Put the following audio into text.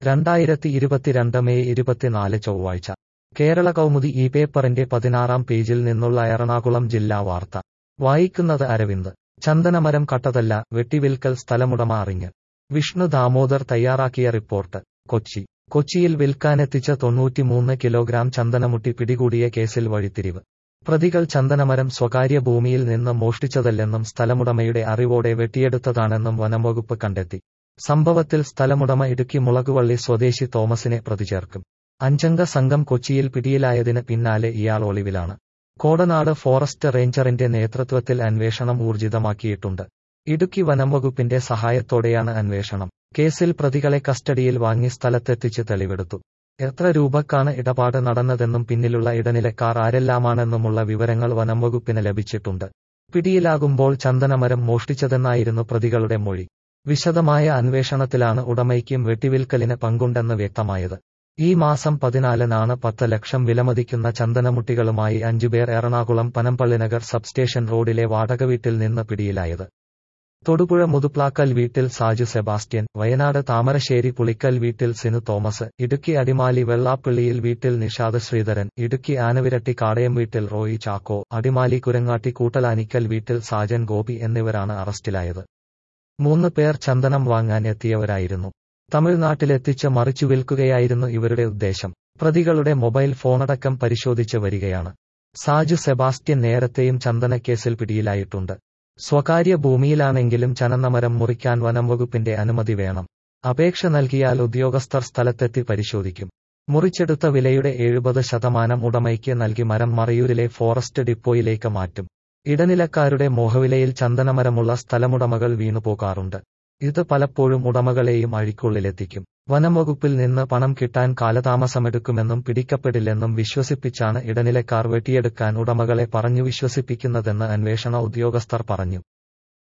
രണ്ടായിരത്തി ഇരുപത്തിരണ്ട് മെയ് ഇരുപത്തിനാല് ചൊവ്വാഴ്ച കേരള കൗമുദി ഈ പേപ്പറിന്റെ പതിനാറാം പേജിൽ നിന്നുള്ള എറണാകുളം ജില്ലാ വാർത്ത വായിക്കുന്നത് അരവിന്ദ് ചന്ദനമരം കട്ടതല്ല വെട്ടിവിൽക്കൽ സ്ഥലമുടമ അറിഞ്ഞ് വിഷ്ണു ദാമോദർ തയ്യാറാക്കിയ റിപ്പോർട്ട് കൊച്ചി കൊച്ചിയിൽ വിൽക്കാനെത്തിച്ച തൊണ്ണൂറ്റിമൂന്ന് കിലോഗ്രാം ചന്ദനമുട്ടി പിടികൂടിയ കേസിൽ വഴിത്തിരിവ് പ്രതികൾ ചന്ദനമരം സ്വകാര്യ ഭൂമിയിൽ നിന്ന് മോഷ്ടിച്ചതല്ലെന്നും സ്ഥലമുടമയുടെ അറിവോടെ വെട്ടിയെടുത്തതാണെന്നും വനംവകുപ്പ് കണ്ടെത്തി സംഭവത്തിൽ സ്ഥലമുടമ ഇടുക്കി മുളകുവള്ളി സ്വദേശി തോമസിനെ പ്രതിചേർക്കും അഞ്ചംഗ സംഘം കൊച്ചിയിൽ പിടിയിലായതിന് പിന്നാലെ ഇയാൾ ഒളിവിലാണ് കോടനാട് ഫോറസ്റ്റ് റേഞ്ചറിന്റെ നേതൃത്വത്തിൽ അന്വേഷണം ഊർജിതമാക്കിയിട്ടുണ്ട് ഇടുക്കി വനംവകുപ്പിന്റെ സഹായത്തോടെയാണ് അന്വേഷണം കേസിൽ പ്രതികളെ കസ്റ്റഡിയിൽ വാങ്ങി സ്ഥലത്തെത്തിച്ച് തെളിവെടുത്തു എത്ര രൂപക്കാണ് ഇടപാട് നടന്നതെന്നും പിന്നിലുള്ള ഇടനിലക്കാർ ആരെല്ലാമാണെന്നുമുള്ള വിവരങ്ങൾ വനംവകുപ്പിന് ലഭിച്ചിട്ടുണ്ട് പിടിയിലാകുമ്പോൾ ചന്ദനമരം മോഷ്ടിച്ചതെന്നായിരുന്നു പ്രതികളുടെ മൊഴി വിശദമായ അന്വേഷണത്തിലാണ് ഉടമയ്ക്കും വെട്ടിവിൽക്കലിന് പങ്കുണ്ടെന്ന് വ്യക്തമായത് ഈ മാസം പതിനാലിനാണ് പത്ത് ലക്ഷം വിലമതിക്കുന്ന ചന്ദനമുട്ടികളുമായി അഞ്ചുപേർ എറണാകുളം പനമ്പള്ളിനഗർ സബ്സ്റ്റേഷൻ റോഡിലെ വാടക വീട്ടിൽ നിന്ന് പിടിയിലായത് തൊടുപുഴ മുതുപ്ലാക്കൽ വീട്ടിൽ സാജു സെബാസ്റ്റ്യൻ വയനാട് താമരശ്ശേരി പുളിക്കൽ വീട്ടിൽ സിനു തോമസ് ഇടുക്കി അടിമാലി വെള്ളാപ്പള്ളിയിൽ വീട്ടിൽ നിഷാദ് ശ്രീധരൻ ഇടുക്കി ആനവിരട്ടി കാടയം വീട്ടിൽ റോയി ചാക്കോ അടിമാലി കുരങ്ങാട്ടി കൂട്ടലാനിക്കൽ വീട്ടിൽ സാജൻ ഗോപി എന്നിവരാണ് അറസ്റ്റിലായത് മൂന്ന് പേർ ചന്ദനം വാങ്ങാൻ എത്തിയവരായിരുന്നു തമിഴ്നാട്ടിലെത്തിച്ച് മറിച്ചു വിൽക്കുകയായിരുന്നു ഇവരുടെ ഉദ്ദേശം പ്രതികളുടെ മൊബൈൽ ഫോണടക്കം പരിശോധിച്ച് വരികയാണ് സാജു സെബാസ്റ്റ്യൻ നേരത്തെയും ചന്ദനക്കേസിൽ പിടിയിലായിട്ടുണ്ട് സ്വകാര്യ ഭൂമിയിലാണെങ്കിലും ചനന്നമരം മുറിക്കാൻ വനംവകുപ്പിന്റെ അനുമതി വേണം അപേക്ഷ നൽകിയാൽ ഉദ്യോഗസ്ഥർ സ്ഥലത്തെത്തി പരിശോധിക്കും മുറിച്ചെടുത്ത വിലയുടെ എഴുപത് ശതമാനം ഉടമയ്ക്ക് നൽകി മരം മറയൂരിലെ ഫോറസ്റ്റ് ഡിപ്പോയിലേക്ക് മാറ്റും ഇടനിലക്കാരുടെ മോഹവിലയിൽ ചന്ദനമരമുള്ള സ്ഥലമുടമകൾ വീണുപോകാറുണ്ട് ഇത് പലപ്പോഴും ഉടമകളെയും അഴിക്കുള്ളിലെത്തിക്കും വനംവകുപ്പിൽ നിന്ന് പണം കിട്ടാൻ കാലതാമസമെടുക്കുമെന്നും പിടിക്കപ്പെടില്ലെന്നും വിശ്വസിപ്പിച്ചാണ് ഇടനിലക്കാർ വെട്ടിയെടുക്കാൻ ഉടമകളെ പറഞ്ഞു വിശ്വസിപ്പിക്കുന്നതെന്ന് അന്വേഷണ ഉദ്യോഗസ്ഥർ പറഞ്ഞു